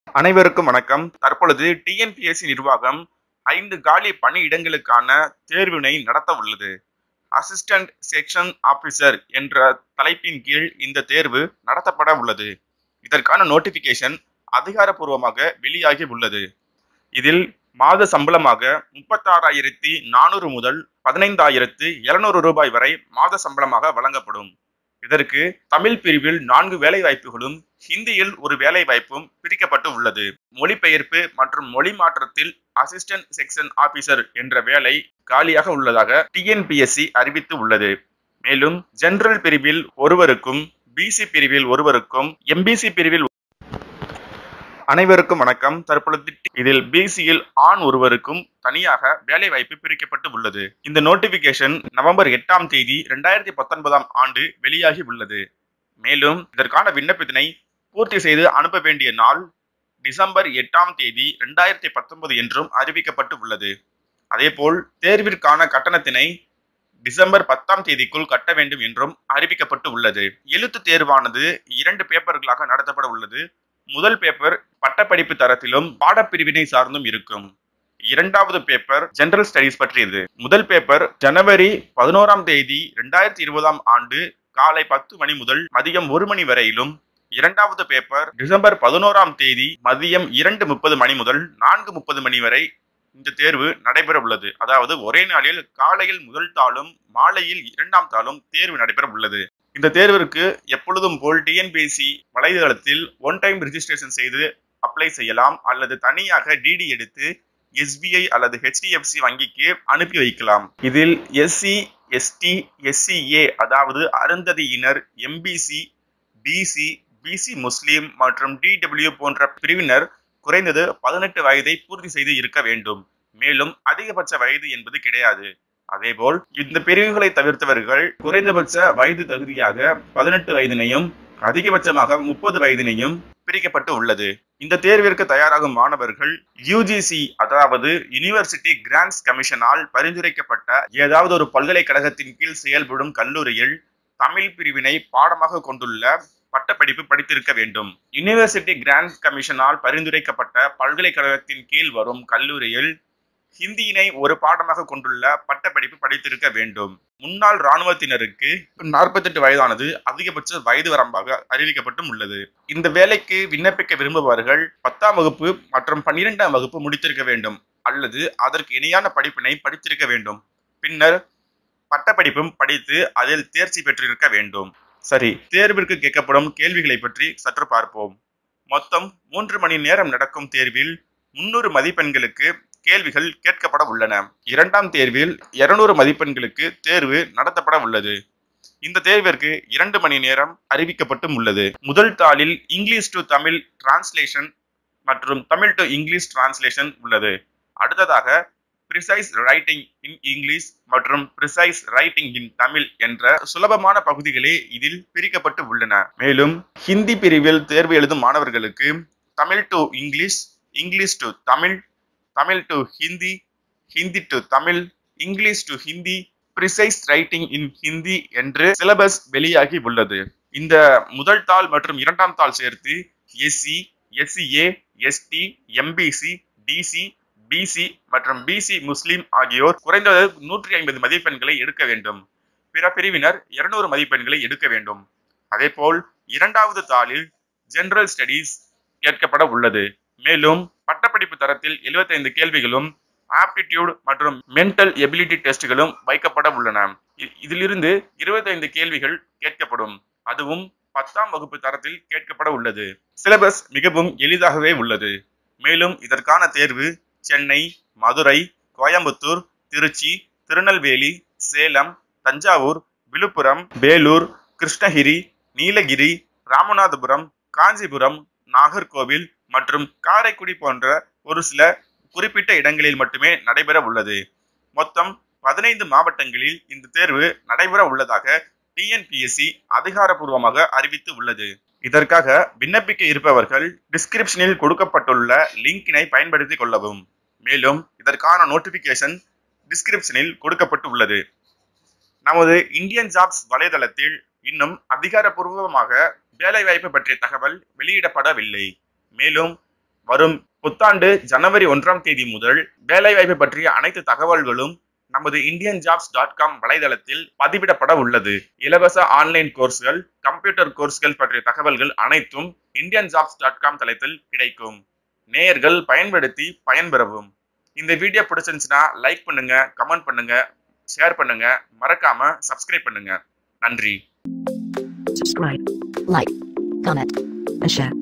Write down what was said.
அனைவருக்கும் வணக்கம் தற்பொழுது டிஎன்பிஎஸ்சி நிர்வாகம் ஐந்து காலி பணியிடங்களுக்கான தேர்வினை நடத்த உள்ளது அசிஸ்டன்ட் செக்ஷன் ஆபீசர் என்ற தலைப்பின் கீழ் இந்த தேர்வு நடத்தப்பட உள்ளது இதற்கான நோட்டிபிகேஷன் அதிகாரப்பூர்வமாக வெளியாகி உள்ளது இதில் மாத சம்பளமாக முப்பத்தாறாயிரத்தி நானூறு முதல் பதினைந்தாயிரத்து இருநூறு ரூபாய் வரை மாத சம்பளமாக வழங்கப்படும் இதற்கு தமிழ் பிரிவில் நான்கு வேலை வாய்ப்புகளும் ஹிந்தியில் ஒரு வேலை வாய்ப்பும் பிரிக்கப்பட்டு உள்ளது மொழிபெயர்ப்பு மற்றும் மொழி மாற்றத்தில் அசிஸ்டன்ட் செக்ஷன் ஆபீசர் என்ற வேலை காலியாக உள்ளதாக டிஎன்பிஎஸ்சி அறிவித்து உள்ளது மேலும் ஜெனரல் பிரிவில் ஒருவருக்கும் பிசி பிரிவில் ஒருவருக்கும் எம்பிசி பிரிவில் அனைவருக்கும் வணக்கம் தற்பொழுது இதில் பிசியில் ஆண் ஒருவருக்கும் தனியாக வேலை வாய்ப்பு பிரிக்கப்பட்டு உள்ளது இந்த நோட்டிபிகேஷன் நவம்பர் எட்டாம் தேதி இரண்டாயிரத்தி பத்தொன்பதாம் ஆண்டு வெளியாகி உள்ளது மேலும் இதற்கான விண்ணப்பத்தினை பூர்த்தி செய்து அனுப்ப வேண்டிய நாள் டிசம்பர் எட்டாம் தேதி இரண்டாயிரத்தி பத்தொன்பது என்றும் அறிவிக்கப்பட்டு உள்ளது அதேபோல் தேர்விற்கான கட்டணத்தினை டிசம்பர் பத்தாம் தேதிக்குள் கட்ட வேண்டும் என்றும் அறிவிக்கப்பட்டு உள்ளது எழுத்து தேர்வானது இரண்டு பேப்பர்களாக நடத்தப்பட உள்ளது முதல் பேப்பர் பட்டப்படிப்பு தரத்திலும் பாடப்பிரிவினை சார்ந்தும் இருக்கும் இரண்டாவது பேப்பர் ஜெனரல் ஸ்டடீஸ் பற்றியது முதல் பேப்பர் ஜனவரி பதினோராம் தேதி இரண்டாயிரத்தி இருபதாம் ஆண்டு காலை பத்து மணி முதல் மதியம் ஒரு மணி வரையிலும் இரண்டாவது பேப்பர் டிசம்பர் பதினோராம் தேதி மதியம் இரண்டு முப்பது மணி முதல் நான்கு முப்பது மணி வரை இந்த தேர்வு நடைபெற உள்ளது அதாவது ஒரே நாளில் காலையில் முதல் தாளும் மாலையில் இரண்டாம் தாளும் தேர்வு நடைபெற உள்ளது இந்த தேர்விற்கு எப்பொழுதும் போல் டிஎன்பிஎஸ்சி வலைதளத்தில் ஒன் டைம் ரிஜிஸ்ட்ரேஷன் செய்து அப்ளை செய்யலாம் அல்லது தனியாக டிடி எடுத்து எஸ்பிஐ அல்லது ஹெச்டிஎஃப்சி வங்கிக்கு அனுப்பி வைக்கலாம் இதில் எஸ்சி எஸ்டி எஸ்சிஏ அதாவது அருந்ததியினர் எம்பிசி பிசி பிசி முஸ்லீம் மற்றும் டிடபிள்யூ போன்ற பிரிவினர் குறைந்தது பதினெட்டு வயதை பூர்த்தி செய்து இருக்க வேண்டும் மேலும் அதிகபட்ச வயது என்பது கிடையாது அதேபோல் இந்த பிரிவுகளை தவிர்த்தவர்கள் குறைந்தபட்ச வயது தகுதியாக பதினெட்டு வயதினையும் அதிகபட்சமாக முப்பது வயதினையும் பிரிக்கப்பட்டு உள்ளது இந்த தேர்விற்கு தயாராகும் மாணவர்கள் யூஜிசி அதாவது யுனிவர்சிட்டி கிராண்ட்ஸ் கமிஷனால் பரிந்துரைக்கப்பட்ட ஏதாவது ஒரு பல்கலைக்கழகத்தின் கீழ் செயல்படும் கல்லூரியில் தமிழ் பிரிவினை பாடமாக கொண்டுள்ள பட்டப்படிப்பு படித்திருக்க வேண்டும் யுனிவர்சிட்டி கிராண்ட்ஸ் கமிஷனால் பரிந்துரைக்கப்பட்ட பல்கலைக்கழகத்தின் கீழ் வரும் கல்லூரியில் ஹிந்தியினை ஒரு பாடமாக கொண்டுள்ள பட்டப்படிப்பு படித்திருக்க வேண்டும் முன்னாள் இராணுவத்தினருக்கு நாற்பத்தெட்டு வயதானது அதிகபட்ச வயது வரம்பாக அறிவிக்கப்பட்டும் உள்ளது இந்த வேலைக்கு விண்ணப்பிக்க விரும்புபவர்கள் பத்தாம் வகுப்பு மற்றும் பன்னிரெண்டாம் வகுப்பு முடித்திருக்க வேண்டும் அல்லது அதற்கு இணையான படிப்பினை படித்திருக்க வேண்டும் பின்னர் பட்டப்படிப்பும் படித்து அதில் தேர்ச்சி பெற்றிருக்க வேண்டும் சரி தேர்விற்கு கேட்கப்படும் கேள்விகளை பற்றி சற்று பார்ப்போம் மொத்தம் மூன்று மணி நேரம் நடக்கும் தேர்வில் முன்னூறு மதிப்பெண்களுக்கு கேள்விகள் கேட்கப்பட உள்ளன இரண்டாம் தேர்வில் இருநூறு மதிப்பெண்களுக்கு தேர்வு நடத்தப்பட உள்ளது இந்த தேர்விற்கு இரண்டு மணி நேரம் அறிவிக்கப்பட்டும் உள்ளது முதல் தாளில் இங்கிலீஷ் டு தமிழ் டிரான்ஸ்லேஷன் மற்றும் தமிழ் டு இங்கிலீஷ் டிரான்ஸ்லேஷன் உள்ளது அடுத்ததாக ப்ரிசைஸ் ரைட்டிங் இன் இங்கிலீஷ் மற்றும் ப்ரிசைஸ் ரைட்டிங் இன் தமிழ் என்ற சுலபமான பகுதிகளே இதில் பிரிக்கப்பட்டு உள்ளன மேலும் ஹிந்தி பிரிவில் தேர்வு எழுதும் மாணவர்களுக்கு Tamil to English English to Tamil Tamil to Hindi Hindi to Tamil English to Hindi precis writing in Hindi என்று சிலபஸ் வெளியாகி உள்ளது இந்த முதல் தாள் மற்றும் இரண்டாம் தாள் சேர்த்து SC SCA ST MBC DC BC மற்றும் பிசி முஸ்லிம் ஆகியோர் குறைந்தது நூற்றி ஐம்பது மதிப்பெண்களை எடுக்க வேண்டும் பிற பிரிவினர் இருநூறு மதிப்பெண்களை எடுக்க வேண்டும் அதேபோல் இரண்டாவது தாளில் ஜெனரல் ஸ்டடீஸ் கேட்கப்பட உள்ளது மேலும் பட்டப்படிப்பு தரத்தில் 75 கேள்விகளும் ஆப்டிடியூட் மற்றும் மென்டல் எபிலிட்டி டெஸ்ட்களும் வைக்கப்பட உள்ளன இ- இதிலிருந்து 25 கேள்விகள் கேட்கப்படும் அதுவும் பத்தாம் வகுப்பு தரத்தில் கேட்கப்பட உள்ளது சிலபஸ் மிகவும் எளிதாகவே உள்ளது மேலும் இதற்கான தேர்வு சென்னை மதுரை கோயம்புத்தூர் திருச்சி திருநெல்வேலி சேலம் தஞ்சாவூர் விழுப்புரம் வேலூர் கிருஷ்ணகிரி நீலகிரி ராமநாதபுரம் காஞ்சிபுரம் நாகர்கோவில் மற்றும் காரைக்குடி போன்ற ஒரு சில குறிப்பிட்ட இடங்களில் மட்டுமே நடைபெற உள்ளது மொத்தம் பதினைந்து மாவட்டங்களில் இந்த தேர்வு நடைபெற உள்ளதாக டிஎன்பிஎஸ்சி அதிகாரப்பூர்வமாக அறிவித்து உள்ளது இதற்காக விண்ணப்பிக்க இருப்பவர்கள் டிஸ்கிரிப்ஷனில் கொடுக்கப்பட்டுள்ள லிங்கினை பயன்படுத்திக் கொள்ளவும் மேலும் இதற்கான நோட்டிபிகேஷன் டிஸ்கிரிப்ஷனில் கொடுக்கப்பட்டு உள்ளது நமது இந்தியன் ஜாப்ஸ் வலைதளத்தில் இன்னும் அதிகாரப்பூர்வமாக வேலைவாய்ப்பு பற்றிய தகவல் வெளியிடப்படவில்லை மேலும் வரும் புத்தாண்டு ஜனவரி ஒன்றாம் தேதி முதல் வேலைவாய்ப்பு பற்றிய அனைத்து தகவல்களும் நமது இந்தியன் ஜாப்ஸ் டாட் காம் வலைதளத்தில் பதிவிடப்பட உள்ளது இலவச ஆன்லைன் கோர்ஸ்கள் கம்ப்யூட்டர் கோர்ஸ்கள் பற்றிய தகவல்கள் அனைத்தும் இந்தியன் ஜாப்ஸ் டாட் காம் தளத்தில் கிடைக்கும் நேயர்கள் பயன்படுத்தி பயன்பெறவும் இந்த வீடியோ பிடிச்சிருந்துச்சுன்னா லைக் பண்ணுங்க கமெண்ட் பண்ணுங்க ஷேர் பண்ணுங்க மறக்காம சப்ஸ்கிரைப் பண்ணுங்க நன்றி subscribe, like, comment, and share.